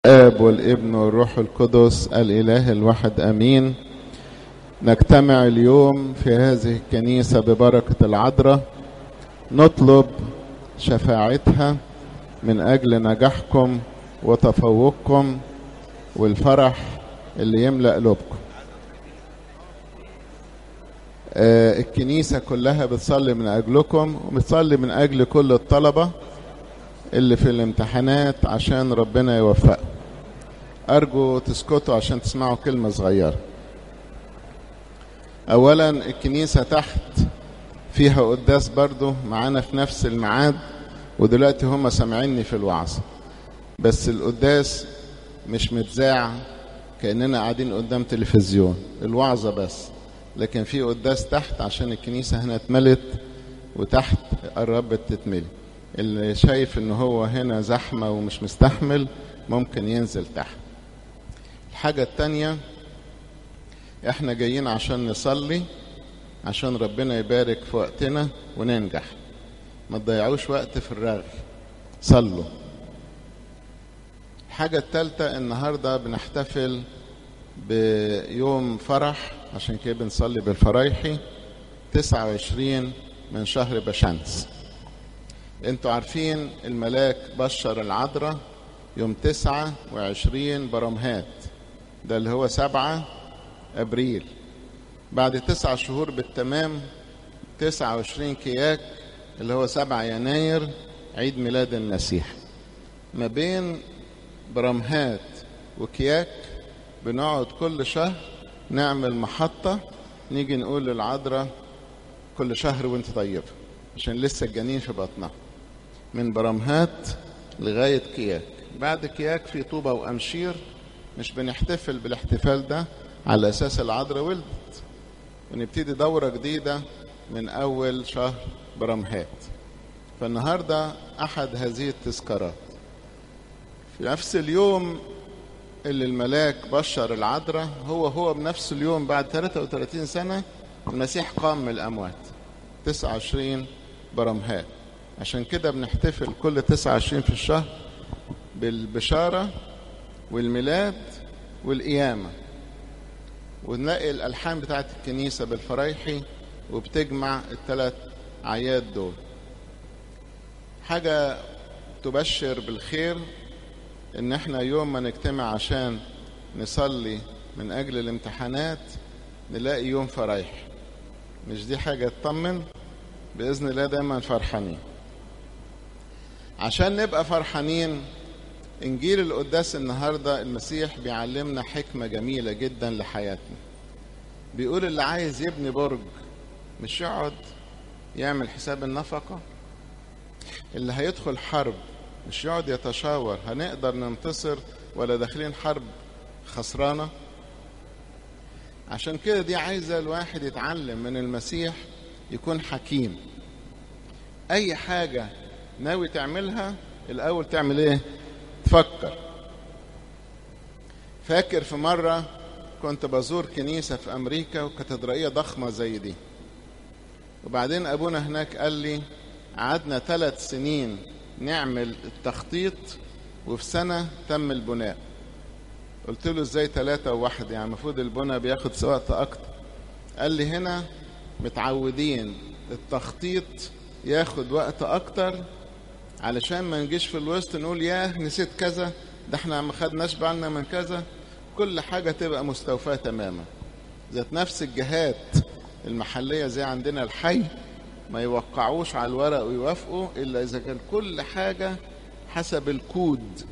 الآب والابن والروح القدس الإله الواحد أمين نجتمع اليوم في هذه الكنيسة ببركة العذراء نطلب شفاعتها من أجل نجاحكم وتفوقكم والفرح اللي يملأ قلوبكم آه، الكنيسة كلها بتصلي من أجلكم وبتصلي من أجل كل الطلبة اللي في الامتحانات عشان ربنا يوفقهم أرجو تسكتوا عشان تسمعوا كلمة صغيرة أولا الكنيسة تحت فيها قداس برضو معانا في نفس الميعاد ودلوقتي هم سامعيني في الوعظ بس القداس مش متذاع كأننا قاعدين قدام تلفزيون الوعظة بس لكن في قداس تحت عشان الكنيسة هنا اتملت وتحت قربت تتملي اللي شايف ان هو هنا زحمة ومش مستحمل ممكن ينزل تحت الحاجة التانية احنا جايين عشان نصلي عشان ربنا يبارك في وقتنا وننجح ما تضيعوش وقت في الرغي صلوا الحاجة التالتة النهاردة بنحتفل بيوم فرح عشان كده بنصلي بالفرايحي 29 من شهر بشمس انتوا عارفين الملاك بشر العذراء يوم 29 برمهات ده اللي هو 7 ابريل بعد تسع شهور بالتمام 29 كياك اللي هو 7 يناير عيد ميلاد المسيح ما بين برمهات وكياك بنقعد كل شهر نعمل محطة نيجي نقول للعذراء كل شهر وانت طيبة عشان لسه الجنين في بطنها من برمهات لغاية كياك بعد كياك في طوبة وأمشير مش بنحتفل بالاحتفال ده على أساس العذراء ولدت ونبتدي دورة جديدة من أول شهر برمهات فالنهاردة أحد هذه التذكارات في نفس اليوم اللي الملاك بشر العذراء هو هو بنفس اليوم بعد 33 سنة المسيح قام من الأموات 29 برمهات عشان كده بنحتفل كل 29 في الشهر بالبشارة والميلاد والقيامة ونلاقي الألحان بتاعت الكنيسة بالفرايحي وبتجمع الثلاث أعياد دول حاجة تبشر بالخير إن احنا يوم ما نجتمع عشان نصلي من أجل الامتحانات نلاقي يوم فرايح مش دي حاجة تطمن بإذن الله دايما فرحانين عشان نبقى فرحانين انجيل القداس النهارده المسيح بيعلمنا حكمه جميله جدا لحياتنا بيقول اللي عايز يبني برج مش يقعد يعمل حساب النفقه اللي هيدخل حرب مش يقعد يتشاور هنقدر ننتصر ولا داخلين حرب خسرانه عشان كده دي عايزه الواحد يتعلم من المسيح يكون حكيم اي حاجه ناوي تعملها الاول تعمل ايه تفكر فاكر في مرة كنت بزور كنيسة في أمريكا وكاتدرائية ضخمة زي دي وبعدين أبونا هناك قال لي قعدنا ثلاث سنين نعمل التخطيط وفي سنة تم البناء قلت له ازاي ثلاثة وواحد يعني المفروض البناء بياخد وقت أكتر قال لي هنا متعودين التخطيط ياخد وقت أكتر علشان ما نجيش في الوسط نقول ياه نسيت كذا ده احنا ما خدناش بالنا من كذا كل حاجة تبقى مستوفاة تماما ذات نفس الجهات المحلية زي عندنا الحي ما يوقعوش على الورق ويوافقوا إلا إذا كان كل حاجة حسب الكود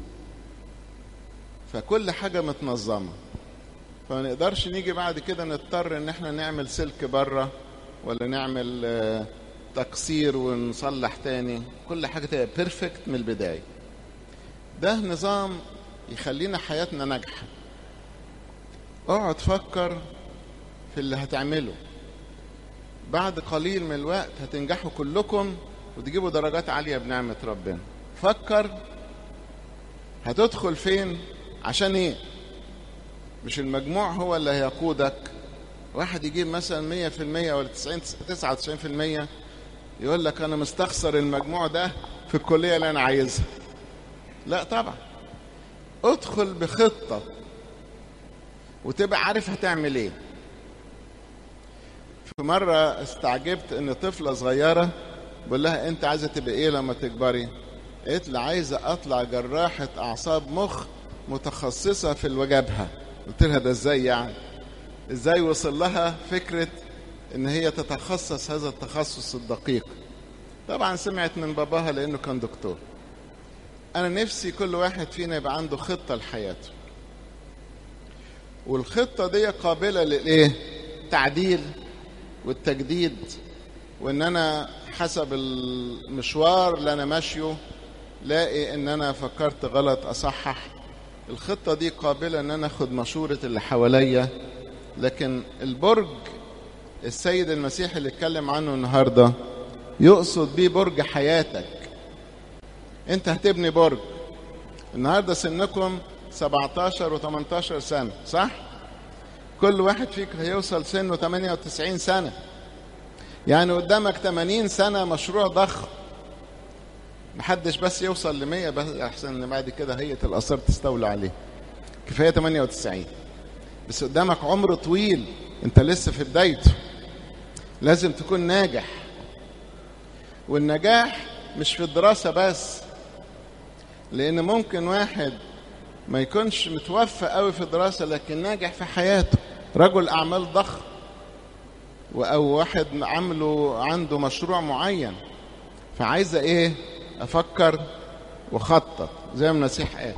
فكل حاجة متنظمة فما نقدرش نيجي بعد كده نضطر ان احنا نعمل سلك بره ولا نعمل آه تقصير ونصلح تاني كل حاجة تبقى بيرفكت من البداية ده نظام يخلينا حياتنا ناجحة اقعد فكر في اللي هتعمله بعد قليل من الوقت هتنجحوا كلكم وتجيبوا درجات عالية بنعمة ربنا فكر هتدخل فين عشان ايه مش المجموع هو اللي هيقودك واحد يجيب مثلا مية في المية ولا تسعين تسعة وتسعين في المية يقول لك انا مستخسر المجموع ده في الكليه اللي انا عايزها لا طبعا ادخل بخطة وتبقى عارف هتعمل ايه في مرة استعجبت ان طفلة صغيرة بقول لها انت عايزة تبقى ايه لما تكبري قالت لي عايزة اطلع جراحة اعصاب مخ متخصصة في الوجبهة قلت لها ده ازاي يعني ازاي وصل لها فكرة ان هي تتخصص هذا التخصص الدقيق طبعا سمعت من باباها لانه كان دكتور انا نفسي كل واحد فينا يبقى عنده خطة لحياته والخطة دي قابلة للايه تعديل والتجديد وان انا حسب المشوار اللي انا ماشيه لاقي ان انا فكرت غلط اصحح الخطة دي قابلة ان انا اخد مشورة اللي حواليا لكن البرج السيد المسيح اللي اتكلم عنه النهاردة يقصد بيه برج حياتك انت هتبني برج النهاردة سنكم 17 و 18 سنة صح؟ كل واحد فيك هيوصل سنه 98 سنة يعني قدامك 80 سنة مشروع ضخم محدش بس يوصل ل 100 بس احسن ان بعد كده هيئة الآثار تستولى عليه كفاية 98 بس قدامك عمر طويل انت لسه في بدايته لازم تكون ناجح والنجاح مش في الدراسة بس لأن ممكن واحد ما يكونش متوفى قوي في الدراسة لكن ناجح في حياته رجل أعمال ضخم أو واحد عمله عنده مشروع معين فعايزة إيه أفكر وخطط زي ما المسيح قال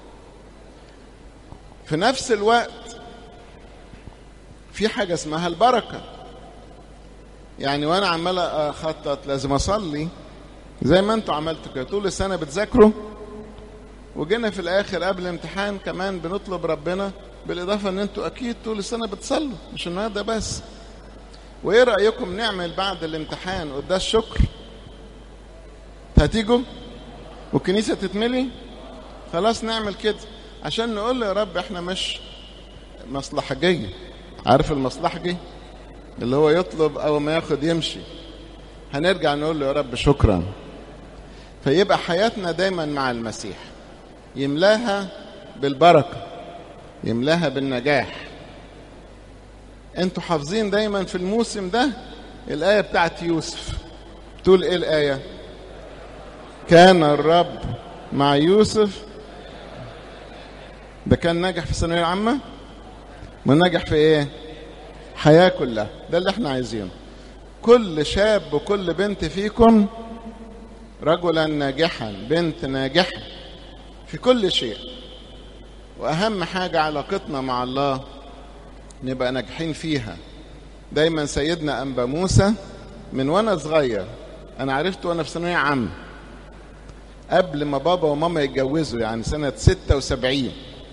في نفس الوقت في حاجة اسمها البركة يعني وانا عمال اخطط لازم اصلي زي ما انتوا عملتوا كده طول السنه بتذاكروا وجينا في الاخر قبل الامتحان كمان بنطلب ربنا بالاضافه ان انتوا اكيد طول السنه بتصلوا مش النهارده بس وايه رايكم نعمل بعد الامتحان قداس شكر هتيجوا والكنيسه تتملي خلاص نعمل كده عشان نقول له يا رب احنا مش مصلحجيه عارف المصلحجي اللي هو يطلب او ما ياخد يمشي هنرجع نقول له يا رب شكرا فيبقى حياتنا دايما مع المسيح يملاها بالبركه يملاها بالنجاح انتوا حافظين دايما في الموسم ده الايه بتاعت يوسف تقول ايه الايه كان الرب مع يوسف ده كان ناجح في الثانويه العامه ونجح في ايه حياة كلها ده اللي احنا عايزينه كل شاب وكل بنت فيكم رجلا ناجحا بنت ناجحة في كل شيء وأهم حاجة علاقتنا مع الله نبقى ناجحين فيها دايما سيدنا أنبا موسى من وأنا صغير أنا عرفت وأنا في ثانوية عامة قبل ما بابا وماما يتجوزوا يعني سنة 76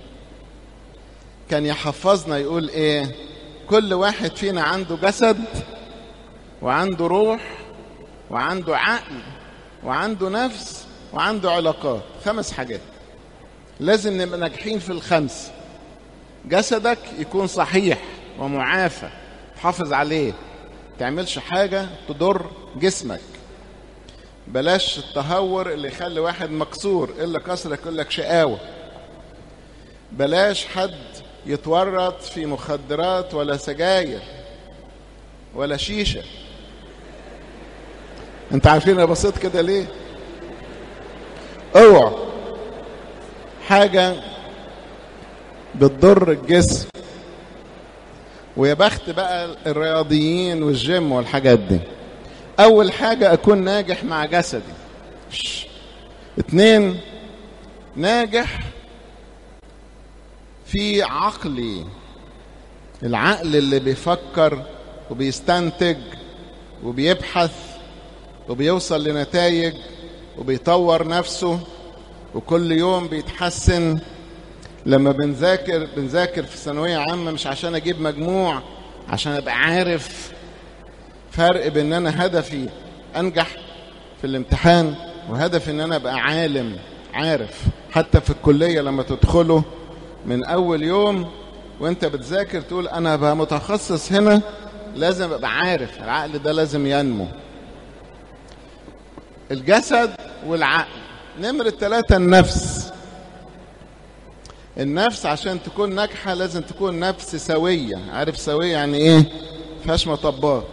كان يحفظنا يقول إيه كل واحد فينا عنده جسد وعنده روح وعنده عقل وعنده نفس وعنده علاقات خمس حاجات لازم نبقى ناجحين في الخمس جسدك يكون صحيح ومعافى حافظ عليه تعملش حاجة تضر جسمك بلاش التهور اللي يخلي واحد مكسور إلا كسرك يقول لك شقاوة بلاش حد يتورط في مخدرات ولا سجاير ولا شيشة انت عارفين انا بصيت كده ليه اوعى حاجة بتضر الجسم ويا بخت بقى الرياضيين والجيم والحاجات دي اول حاجة اكون ناجح مع جسدي اتنين ناجح في عقلي العقل اللي بيفكر وبيستنتج وبيبحث وبيوصل لنتائج وبيطور نفسه وكل يوم بيتحسن لما بنذاكر بنذاكر في ثانوية عامة مش عشان أجيب مجموع عشان أبقى عارف فرق بين أنا هدفي أنجح في الامتحان وهدفي إن أنا أبقى عالم عارف حتى في الكلية لما تدخله من أول يوم وأنت بتذاكر تقول أنا بقى متخصص هنا لازم أبقى عارف العقل ده لازم ينمو الجسد والعقل نمرة ثلاثة النفس النفس عشان تكون ناجحة لازم تكون نفس سوية عارف سوية يعني ايه فيهاش مطبات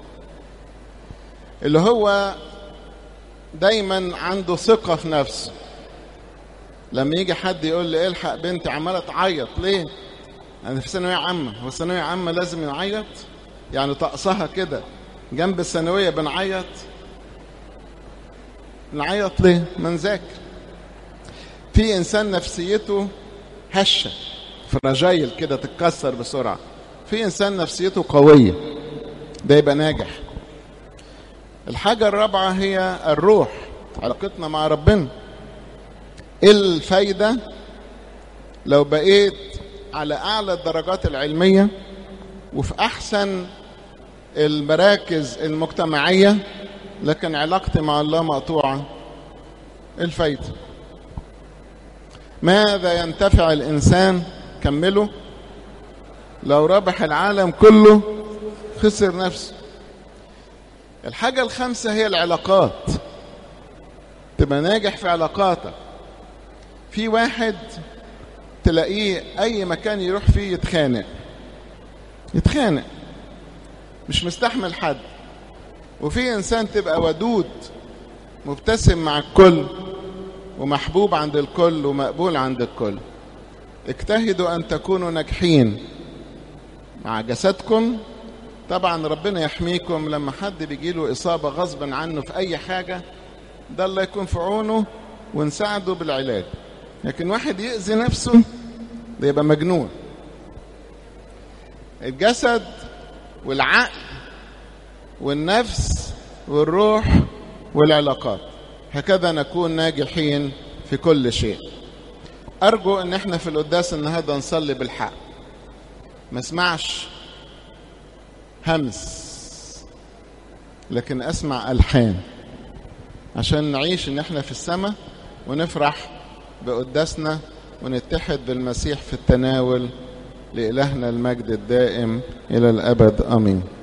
اللي هو دايما عنده ثقة في نفسه لما يجي حد يقول لي الحق بنتي عمالة تعيط ليه انا في ثانوية عامة هو ثانوية عامة لازم يعيط يعني طقسها كده جنب الثانوية بنعيط نعيط ليه ما نذاكر في انسان نفسيته هشه فراجايل كده تتكسر بسرعه في انسان نفسيته قويه ده يبقى ناجح الحاجه الرابعه هي الروح علاقتنا مع ربنا ايه الفايده لو بقيت على اعلى الدرجات العلميه وفي احسن المراكز المجتمعيه لكن علاقتي مع الله مقطوعه الفايده ماذا ينتفع الإنسان كمله لو ربح العالم كله خسر نفسه الحاجة الخامسة هي العلاقات تبقى ناجح في علاقاتك في واحد تلاقيه أي مكان يروح فيه يتخانق يتخانق مش مستحمل حد وفي إنسان تبقى ودود مبتسم مع الكل ومحبوب عند الكل ومقبول عند الكل اجتهدوا ان تكونوا ناجحين مع جسدكم طبعا ربنا يحميكم لما حد بيجيله اصابه غصبا عنه في اي حاجه ده الله يكون في عونه ونساعده بالعلاج لكن واحد يأذي نفسه ده يبقى مجنون الجسد والعقل والنفس والروح والعلاقات هكذا نكون ناجحين في كل شيء أرجو أن احنا في القداس النهاردة نصلي بالحق ما اسمعش همس لكن أسمع ألحان عشان نعيش أن احنا في السماء ونفرح بقداسنا ونتحد بالمسيح في التناول لإلهنا المجد الدائم إلى الأبد آمين